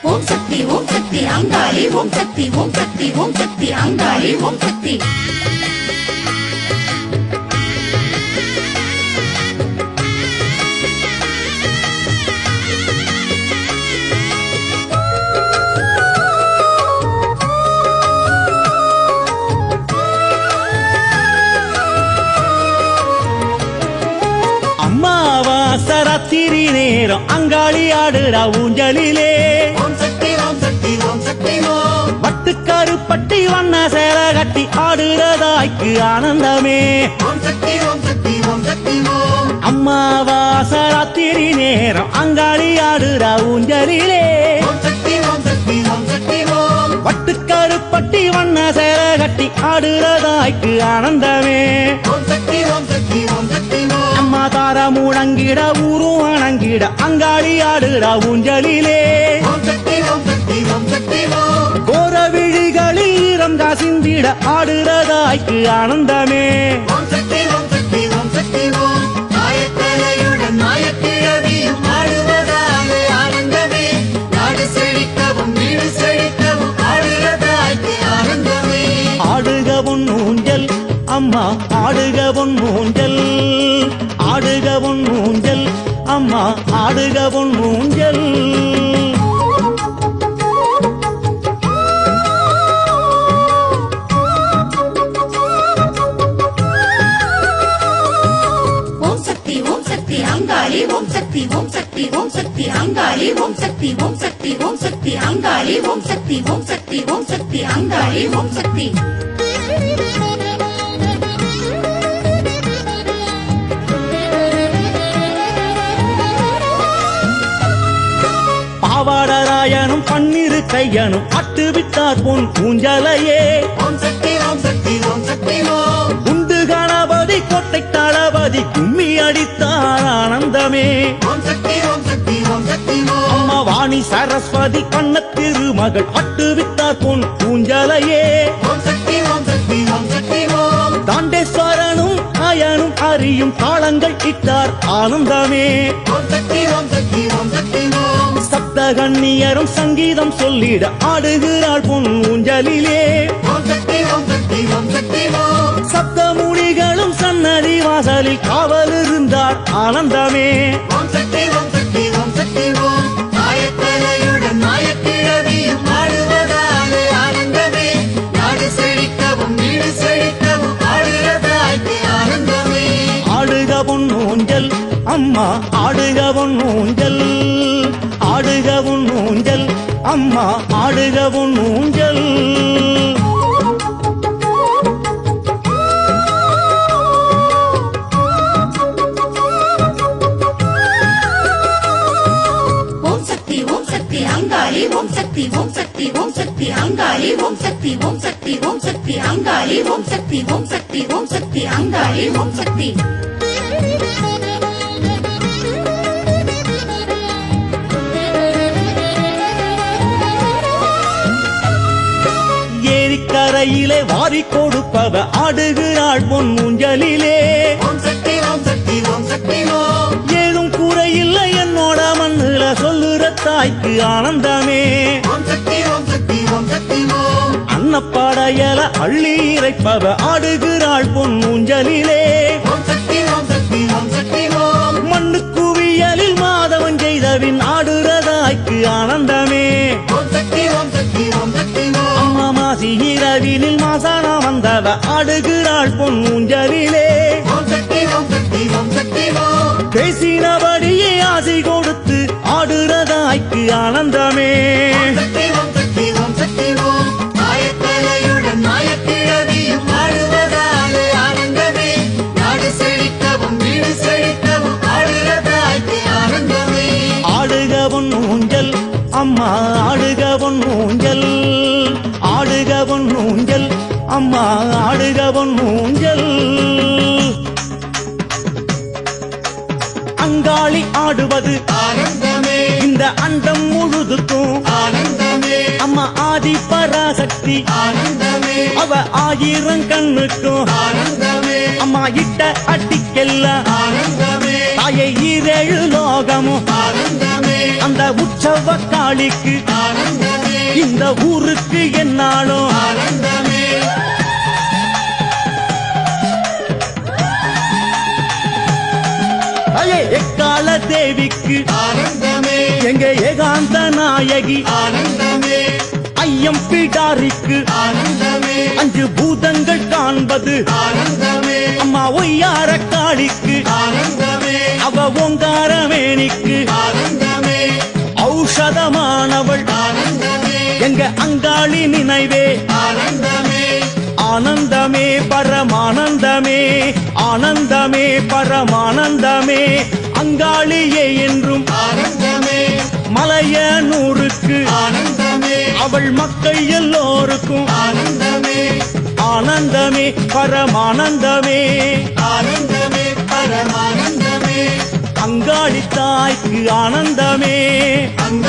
ஓம் சக்தி ஓம் சக்தி அங்காளி ஓம் சக்தி ஓம் சக்தி ஓம் சக்தி அங்காளி ஓம் சக்தி அம்மாவாசை ராத்திரி நேரம் அங்காளி ஆடுறா ஊஞ்சலிலே ஓம் சக்தி ஓம் சக்தி ஓம் சக்தி ஓம் வட்டுக்காரு பட்டி வண்ண சேர கட்டி ஆடுறதாய்க்கு ஆனந்தமே ஓம் சக்தி ஓம் சக்தி ஓம் சக்தி ஓம் அம்மாவாசை ராத்திரி நேரம் அங்காளி ஆடுறா ஊஞ்சலிலே ஓம் சக்தி ஓம் சக்தி ஓம் சக்தி ஓம் வட்டுக்காரு பட்டி வண்ண சேர கட்டி ஆடுறதாய்க்கு ஆனந்தமே ஓம் சக்தி ஓம் சக்தி ஓம் சக்தி ஓம் அம்மா தார முழங்கிட ஊரும் அணங்கிட அங்காளி ஆடுறா ஊஞ்சலிலே ஓம் சக்தி ஓம் சக்தி ஓம் சக்தி ஓம் கோர விழிகளில் ஈரம் காசிந்திட ஆடுறதாய்க்கு ஆனந்தமே ஓம் சக்தி ஓம் சக்தி ஓம் சக்தி ஓம் நாயக்கலையுடன் நாயக்கிழவியும் ஆடுவதாலே ஆனந்தமே நாடு செழிக்கவும் வீடு செழிக்கவும் ஆடுவதாய்க்கு ஆனந்தமே ஆடுக பொன் ஊஞ்சல் அம்மா ஆடுக பொன் ஊஞ்சல் ஆடுக பொன் ஊஞ்சல் அம்மா ஆடுக பொன் ஊஞ்சல் ஓம் சக்தி ஓம் சக்தி அங்காளி ஓம் சக்தி ஓம் சக்தி ஓம் சக்தி அங்காளி ஓம் சக்தி ஓம் சக்தி ஓம் சக்தி அங்காளி ஓம் சக்தி ஓம் சக்தி ஓம் சக்தி அங்காளி ஓம் சக்தி பாவாடராயனும் பன்னிரு கையனும் அட்டு விட்டார் பொன் ஊஞ்சலையே ஓம் சக்தி ஓம் சக்தி ஓம் சக்தி ஓம் உண்டு கணபதி கோட்டை தளபதி கும்மி அடித்தார் ஆனந்தமே ஓம் சக்தி ஓம் சக்தி ஓம் சக்தி ஓம் அம்மா வாணி சரஸ்வதி கண்ண திருமகள் அட்டு விட்டார் பொன் ஊஞ்சலையே ஓம் சக்தி ஓம் சக்தி ஓம் சக்தி ஓம் தாண்டேஸ்வரனும் அயனும் அறியும் தாளங்கள் இட்டார் ஆனந்தமே ஓம் சக்தி ஓம் சக்தி ஓம் சக்தி ஓம் சப்தகன்னியரும் சங்கீதம் சொல்லிட ஆடுகிறாள் பொன் ஊஞ்சலிலே ஓம் சக்தி ஓம் சக்தி ஓம் சக்தி ஓம் சப்தமுடிகளும் சன்னதி வாசலில் காவல் இருந்தார் ஆனந்தமே ஓம் சக்தி ஓம் சக்தி ஓம் சக்தி ஓம் நாயக்கலையுடன் நாயக்கிழவியும் ஆடுவதாலே ஆனந்தமே நாடு செழிக்கவும் வீடு செழிக்கவும் ஆடுவதாய்க்கு ஆனந்தமே ஆடுக பொன் ஊஞ்சல் அம்மா ஆடுக பொன் ஊஞ்சல் ஆடுக பொன் ஊஞ்சல் அம்மா ஆடுக பொன் ஊஞ்சல் ஓம் சக்தி ஓம் சக்தி அங்காளி ஓம் சக்தி ஓம் சக்தி ஓம் சக்தி அங்காளி ஓம் சக்தி ஓம் சக்தி ஓம் சக்தி அங்காளி ஓம் சக்தி ஓம் சக்தி ஓம் சக்தி அங்காளி ஓம் சக்தி ஏரிக்கரையிலே வாரி கொடுப்பவ ஆடுகிறாள் பொன் ஊஞ்சலிலே ஓம் சக்தி ஓம் சக்தி ஓம் சக்தி ஓம் ஏதும் குறையில்லை என்னோட மண்ணுல சொல்லுற தாய்க்கு ஆனந்தமே ஓம் சக்தி ஓம் சக்தி ஓம் சக்தி ஓம் அன்னப்படையல அள்ளி இறைப்பவ ஆடுகிறாள் பொன் ஊஞ்சலிலே ஓம் சக்தி ஓம் சக்தி ஓம் சக்தி ஓம் மண்ணு குவியலில் மாதவன் செய்தவின் ஆடுறதாய்க்கு ஆனந்தமே ஓம் சக்தி ஓம் சக்தி ஓம் சக்தி ஓம் அம்மா மாசி இரவினில் மாசானா வந்தவ ஆடுகிறாள் பொன் ஊஞ்சலிலே ஓம் சக்தி ஓம் சக்தி ஓம் சக்தி ஓம் பேசினபடியே ஆசை கொடுத்து ஆடுறதாய்க்கு ஆனந்தமே சக்தி ஓம் சக்தி ஓம் சக்தி ஓம் நாயக்கலையுடன் நாயக்கிழவியும் ஆடுவதாலே ஆனந்தமே நாடு செழிக்கவும் வீடு செழிக்கவும் ஆடுவதாய்க்கு ஆனந்தமே ஆடுக பொன் ஊஞ்சல் அம்மா ஆடுக பொன் ஊஞ்சல் ஆடுக பொன் ஊஞ்சல் அம்மா ஆடுக பொன் ஊஞ்சல் அங்காளி ஆடுவது ஆனந்தமே இந்த அண்டம் முழுதுக்கும் ஆனந்தமே அம்மா ஆதி பராசக்தி ஆனந்தமே அவ ஆயிரம் கண்ணுக்கும் ஆனந்தமே அம்மா இட்ட அடிக்கெல்லாம் ஆனந்தமே தாயை ஈரேழு லோகமும் ஆனந்தமே அந்த உற்சவ காளிக்கு ஆனந்தமே இந்த ஊருக்கு என்னாலும் ஆனந்தமே அயே எக்கால தேவிக்கு ஆனந்தமே எங்க ஏகாந்த நாயகி ஆனந்தமே ஐயம் பிடாரிக்கு ஆனந்தமே அஞ்சு பூதங்கள் காண்பது ஆனந்தமே அம்மா ஒய்யார காளிக்கு ஆனந்தமே அவ ஓங்கார வேணிக்கு ஆனந்தமே ஔஷதமானவள் ஆனந்தமே எங்க அங்காளி நினைவே ஆனந்தமே ஆனந்தமே பரமானந்தமே ஆனந்தமே பரமானந்தமே அங்காளியே என்றும் ஆனந்தமே மலைய நூறுக்கு ஆனந்தமே அவள் மக்கள் எல்லோருக்கும் ஆனந்தமே ஆனந்தமே பரமானந்தமே ஆனந்தமே பரமானந்தமே அங்காளி தாய்க்கு ஆனந்தமே அங்க